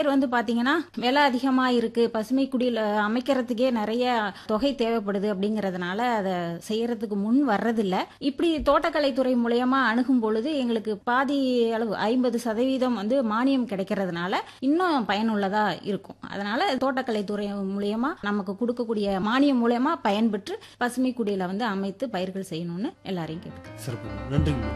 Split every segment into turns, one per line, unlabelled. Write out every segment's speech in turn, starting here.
பயிர் வந்து பாத்தீங்கன்னா விலை அதிகமா இருக்கு பசுமை குடியில அமைக்கிறதுக்கே நிறைய தொகை தேவைப்படுது அப்படிங்கறதுனால அதை செய்யறதுக்கு முன் வர்றதில்ல இப்படி தோட்டக்கலைத்துறை மூலியமா அணுகும் பொழுது எங்களுக்கு பாதி அளவு ஐம்பது சதவீதம் வந்து மானியம் கிடைக்கிறதுனால இன்னும் பயனுள்ளதா இருக்கும் அதனால தோட்டக்கலைத்துறை மூலியமா நமக்கு கொடுக்கக்கூடிய மானியம் மூலியமா பயன்பெற்று பசுமை குடியில வந்து அமைத்து பயிர்கள் செய்யணும்னு எல்லாரையும் கேட்டுக்கிறேன்
சிறப்பு நன்றிங்க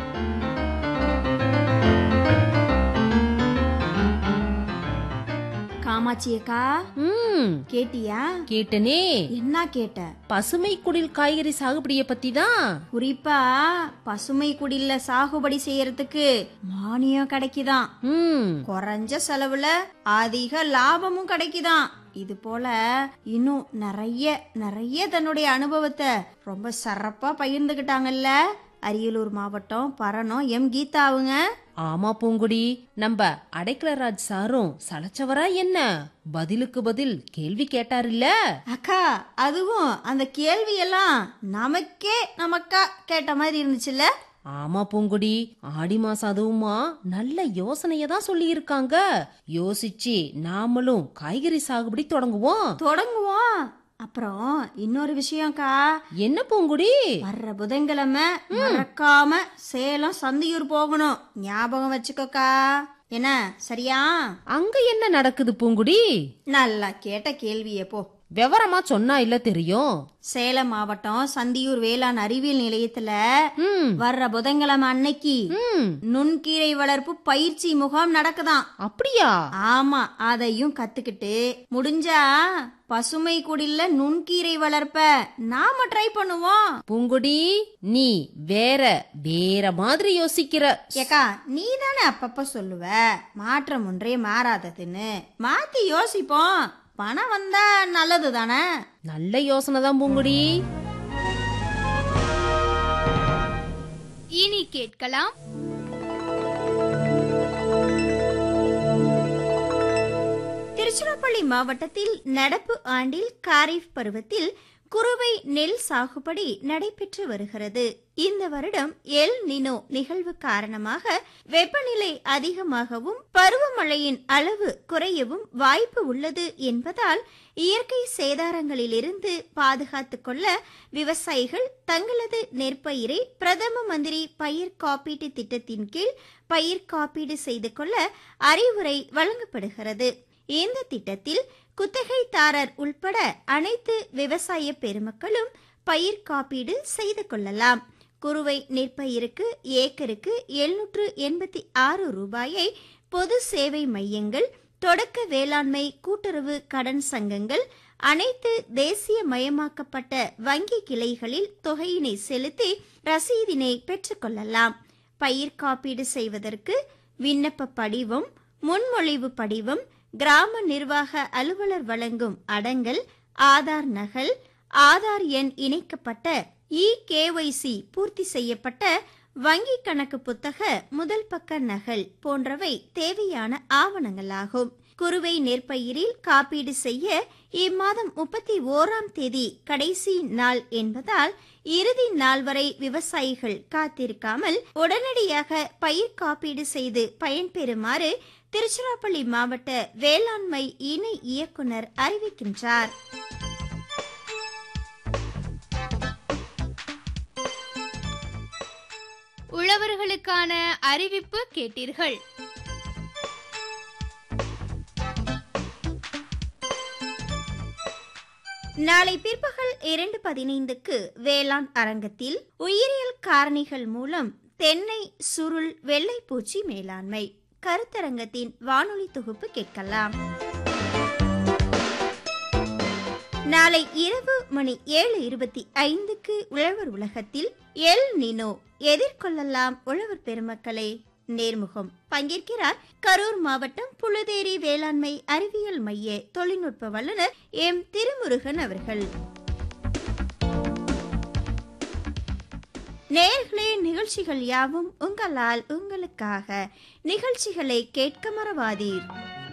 காமாட்சி அக்கா
ம்
கேட்டியா
கேட்டனே
என்ன கேட்ட
பசுமை குடில் காய்கறி சாகுபடிய பத்தி தான்
குறிப்பா பசுமை குடில்ல சாகுபடி செய்யறதுக்கு மானியம் கிடைக்குதாம்
ம்
குறைஞ்ச செலவுல அதிக லாபமும் கிடைக்குதாம் இது போல இன்னும் நிறைய நிறைய தன்னுடைய அனுபவத்தை ரொம்ப சிறப்பா பகிர்ந்துகிட்டாங்கல்ல அரியலூர் மாவட்டம் பரணம் எம் கீதாவுங்க
ஆமா பூங்குடி நம்ம அடைக்கலராஜ் சாரும் சளைச்சவரா என்ன பதிலுக்கு பதில் கேள்வி கேட்டாருல்ல
அக்கா அதுவும் அந்த கேள்வி எல்லாம் நமக்கே நமக்கா கேட்ட மாதிரி இருந்துச்சுல்ல
ஆமா பூங்குடி ஆடி மாசம் அதுவுமா நல்ல யோசனைய தான் சொல்லி இருக்காங்க யோசிச்சு நாமளும் காய்கறி சாகுபடி தொடங்குவோம்
தொடங்குவோம் அப்புறம் இன்னொரு விஷயம்க்கா
என்ன பூங்குடி
வர்ற புதன்கிழமை மறக்காம சேலம் சந்தியூர் போகணும் ஞாபகம் வச்சுக்கோக்கா என்ன சரியா
அங்க என்ன நடக்குது பூங்குடி
நல்லா கேட்ட கேள்வியே போ
விவரமா சொன்னா இல்ல தெரியும்
சேலம் மாவட்டம் சந்தியூர் வேளாண் அறிவியல் நிலையத்துல
ம்
வர்ற புதன்கிழமை அன்னைக்கு
ம்
நுண்கீரை வளர்ப்பு பயிற்சி முகாம் நடக்குதாம்
அப்படியா
ஆமா அதையும் கத்துக்கிட்டு முடிஞ்சா பசுமை குடில்ல நுண்கீரை வளர்ப்ப நாம ட்ரை பண்ணுவோம்
பூங்குடி நீ வேற வேற மாதிரி யோசிக்கிற
ஏக்கா நீ தானே அப்பப்ப சொல்லுவ மாற்றம் ஒன்றே மாறாததுன்னு மாத்தி யோசிப்போம் பணம் வந்தா நல்லது தானே
நல்ல யோசனை தான் பூங்குடி
இனி கேட்கலாம்
திருச்சிராப்பள்ளி மாவட்டத்தில் நடப்பு ஆண்டில் காரிஃப் பருவத்தில் குறுவை நெல் சாகுபடி நடைபெற்று வருகிறது இந்த வருடம் எல் நினோ நிகழ்வு காரணமாக வெப்பநிலை அதிகமாகவும் பருவமழையின் அளவு குறையவும் வாய்ப்பு உள்ளது என்பதால் இயற்கை சேதாரங்களிலிருந்து பாதுகாத்துக் கொள்ள விவசாயிகள் தங்களது நெற்பயிரை பிரதம மந்திரி பயிர் காப்பீட்டு திட்டத்தின் கீழ் பயிர் காப்பீடு செய்து கொள்ள அறிவுரை வழங்கப்படுகிறது இந்த திட்டத்தில் குத்தகைதாரர் உள்பட அனைத்து விவசாய பெருமக்களும் பயிர் காப்பீடு செய்து கொள்ளலாம் குறுவை நெற்பயிருக்கு ஏக்கருக்கு எழுநூற்று எண்பத்தி ஆறு ரூபாயை பொது சேவை மையங்கள் தொடக்க வேளாண்மை கூட்டுறவு கடன் சங்கங்கள் அனைத்து தேசிய மயமாக்கப்பட்ட வங்கி கிளைகளில் தொகையினை செலுத்தி ரசீதினை பெற்றுக்கொள்ளலாம் பயிர் காப்பீடு செய்வதற்கு விண்ணப்ப படிவம் முன்மொழிவு படிவம் கிராம நிர்வாக அலுவலர் வழங்கும் அடங்கல் ஆதார் நகல் ஆதார் எண் இணைக்கப்பட்ட இ கேஒய்சி பூர்த்தி செய்யப்பட்ட வங்கி கணக்கு புத்தக முதல் பக்க நகல் போன்றவை தேவையான ஆவணங்களாகும் குறுவை நெற்பயிரில் காப்பீடு செய்ய இம்மாதம் முப்பத்தி ஓராம் தேதி கடைசி நாள் என்பதால் இறுதி நாள் வரை விவசாயிகள் காத்திருக்காமல் உடனடியாக பயிர் காப்பீடு செய்து பயன்பெறுமாறு திருச்சிராப்பள்ளி மாவட்ட வேளாண்மை இணை இயக்குனர் அறிவிக்கின்றார்
உழவர்களுக்கான அறிவிப்பு கேட்டீர்கள்
நாளை பிற்பகல் இரண்டு பதினைந்துக்கு வேளாண் அரங்கத்தில் உயிரியல் காரணிகள் மூலம் தென்னை சுருள் வெள்ளைப்பூச்சி மேலாண்மை கருத்தரங்கத்தின் வானொலி தொகுப்பு கேட்கலாம் நாளை இரவு மணி ஏழு இருபத்தி ஐந்துக்கு உழவர் உலகத்தில் எல் நினோ எதிர்கொள்ளலாம் உழவர் பெருமக்களே நேர்முகம் பங்கேற்கிறார் கரூர் மாவட்டம் புழுதேரி வேளாண்மை அறிவியல் மைய தொழில்நுட்ப வல்லுநர் எம் திருமுருகன் அவர்கள் நேர்களே நிகழ்ச்சிகள் யாவும் உங்களால் உங்களுக்காக நிகழ்ச்சிகளை கேட்க மறவாதீர்